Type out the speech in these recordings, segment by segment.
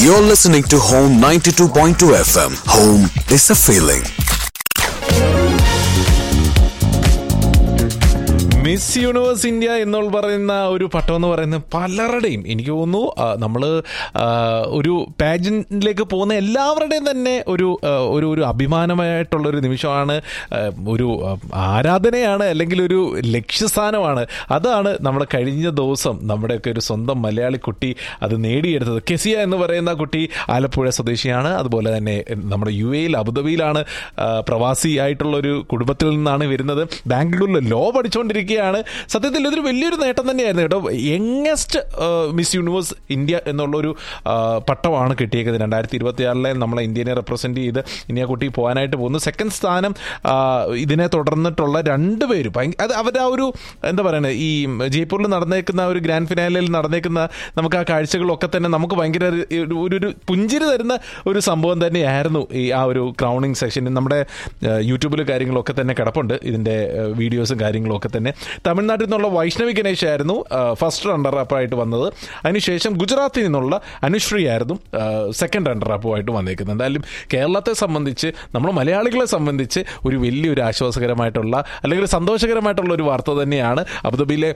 You're listening to Home 92.2 FM. Home is a feeling. Miss universe India എന്നുള്ള പറയുന്ന ഒരു പട്ടം എന്ന് പറയുന്നത് പലരുടെയും എനിക്ക് തോന്നുന്നു നമ്മൾ ഒരു പാജന്റിലേക്ക് പോകുന്ന എല്ലാവരുടെയും തന്നെ ഒരു ആ, ഒരു ഒരു അഭിമാനമായിട്ടുള്ള ഒരു നിമിഷമാണ് ആ, ഒരു ആ, ആരാധനയാണ് അല്ലെങ്കിൽ ഒരു ലക്ഷ്യസ്ഥാനമാണ് അതാണ് നമ്മുടെ കഴിഞ്ഞ ദിവസം നമ്മുടെയൊക്കെ ഒരു സ്വന്തം മലയാളി കുട്ടി അത് നേടിയെടുത്തത് കെസിയ എന്ന് പറയുന്ന കുട്ടി ആലപ്പുഴ സ്വദേശിയാണ് അതുപോലെ തന്നെ നമ്മുടെ യു എയിൽ അബുദാബിയിലാണ് ആ, പ്രവാസിയായിട്ടുള്ള ഒരു കുടുംബത്തിൽ നിന്നാണ് വരുന്നത് ബാംഗ്ലൂരിൽ ലോ പഠിച്ചുകൊണ്ടിരിക്കുകയാണ് സത്യത്തിൽ ഇതൊരു വലിയൊരു നേട്ടം തന്നെയായിരുന്നു കേട്ടോ യങ്ങസ്റ്റ് മിസ് യൂണിവേഴ്സ് ഇന്ത്യ എന്നുള്ളൊരു ആ, പട്ടമാണ് കിട്ടിയേക്കുന്നത് രണ്ടായിരത്തി ഇരുപത്തി ആറിലെ നമ്മളെ ഇന്ത്യനെ റെപ്രസെന്റ് ചെയ്ത് ഇനി ആ കുട്ടി പോകാനായിട്ട് പോകുന്നു സെക്കൻഡ് സ്ഥാനം ആ, ഇതിനെ തുടർന്നിട്ടുള്ള രണ്ടുപേരും ഭയങ്ക- അത് അവരുടെ ആ ഒരു എന്താ പറയുന്നത് ഈ ജയ്പൂരിൽ നടന്നേക്കുന്ന ആ ഒരു ഗ്രാൻഡ് ഫിനാലയിൽ നടന്നേക്കുന്ന നമുക്ക് ആ കാഴ്ചകളൊക്കെ തന്നെ നമുക്ക് ഭയങ്കര ഒരു- ഒരു ഒരു- ഒരു പുഞ്ചിരി തരുന്ന ഒരു സംഭവം തന്നെയായിരുന്നു ഈ ആ ഒരു ക്രൗണിങ് സെഷനിൽ നമ്മുടെ യൂട്യൂബിൽ കാര്യങ്ങളൊക്കെ തന്നെ കിടപ്പുണ്ട് ഇതിൻ്റെ വീഡിയോസും കാര്യങ്ങളും ഒക്കെ തന്നെ തമിഴ്നാട്ടിൽ നിന്നുള്ള വൈഷ്ണവി ഗണേഷ് ആയിരുന്നു ഫസ്റ്റ് റണ്ണർ അപ്പായിട്ട് വന്നത് അതിനുശേഷം ഗുജറാത്തിൽ നിന്നുള്ള അനുശ്രീ ആയിരുന്നു സെക്കൻഡ് റണ്ണർ അപ്പുമായിട്ട് വന്നേക്കുന്നത് എന്തായാലും കേരളത്തെ സംബന്ധിച്ച് നമ്മൾ മലയാളികളെ സംബന്ധിച്ച് ഒരു വലിയൊരു ആശ്വാസകരമായിട്ടുള്ള അല്ലെങ്കിൽ സന്തോഷകരമായിട്ടുള്ള ഒരു വാർത്ത തന്നെയാണ് അബുദാബിയിലെ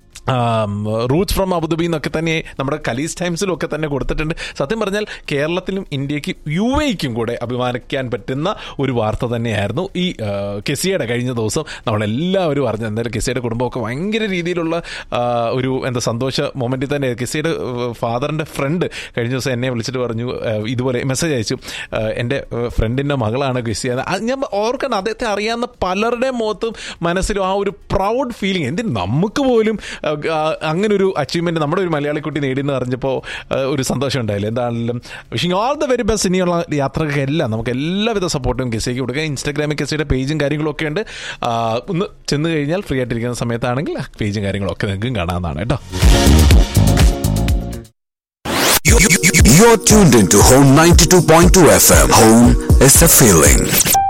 റൂട്ട്സ് ഫ്രം അബുദാബി എന്നൊക്കെ തന്നെ നമ്മുടെ കലീസ് ടൈംസിലും ഒക്കെ തന്നെ കൊടുത്തിട്ടുണ്ട് സത്യം പറഞ്ഞാൽ കേരളത്തിലും ഇന്ത്യക്ക് യു എക്കും കൂടെ അഭിമാനിക്കാൻ പറ്റുന്ന ഒരു വാർത്ത തന്നെയായിരുന്നു ഈ ആ, കെസിയുടെ കഴിഞ്ഞ ദിവസം നമ്മളെല്ലാവരും അറിഞ്ഞു എന്തായാലും കെസിയുടെ കുടുംബമൊക്കെ ഭയങ്കര രീതിയിലുള്ള ആ, ഒരു എന്താ സന്തോഷ മൊമെന്റിൽ തന്നെ കെസിയുടെ ഫാദറിന്റെ ഫ്രണ്ട് കഴിഞ്ഞ ദിവസം എന്നെ വിളിച്ചിട്ട് പറഞ്ഞു ആ, ഇതുപോലെ മെസ്സേജ് അയച്ചു ആ, എൻ്റെ ഫ്രണ്ടിൻ്റെ മകളാണ് കെസിയ അത് ഞാൻ ഓർക്കണം അദ്ദേഹത്തെ അറിയാവുന്ന പലരുടെയും മുഖത്തും മനസ്സിലും ആ ഒരു പ്രൗഡ് ഫീലിംഗ് എന്തിന് നമുക്ക് പോലും ആ, ആ, അങ്ങനെ ഒരു അച്ചീവ്മെന്റ് നമ്മുടെ ഒരു മലയാളി കുട്ടി നേടിയെന്ന് അറിഞ്ഞപ്പോൾ ആ, ഒരു സന്തോഷം ഉണ്ടായില്ല എന്താണെങ്കിലും wishing all the very best ഇനിയുള്ള യാത്രകൾക്കെല്ലാം നമുക്ക് എല്ലാവിധ സപ്പോർട്ടും കെസിക്ക് കൊടുക്കുക ഇൻസ്റ്റാഗ്രാമിൽ കെസിയുടെ പേജും കാര്യങ്ങളും ഒക്കെ ഉണ്ട് ആ, ഒന്ന് ചെന്ന് കഴിഞ്ഞാൽ ഫ്രീ ആയിട്ടിരിക്കുന്ന സമയത്താണെങ്കിൽ ആ പേജും കാര്യങ്ങളും ഒക്കെ നിങ്ങൾക്കും കാണാവുന്നതാണ് കേട്ടോ You- you- you- You're tuned into Home 92.2 FM. Home is a feeling.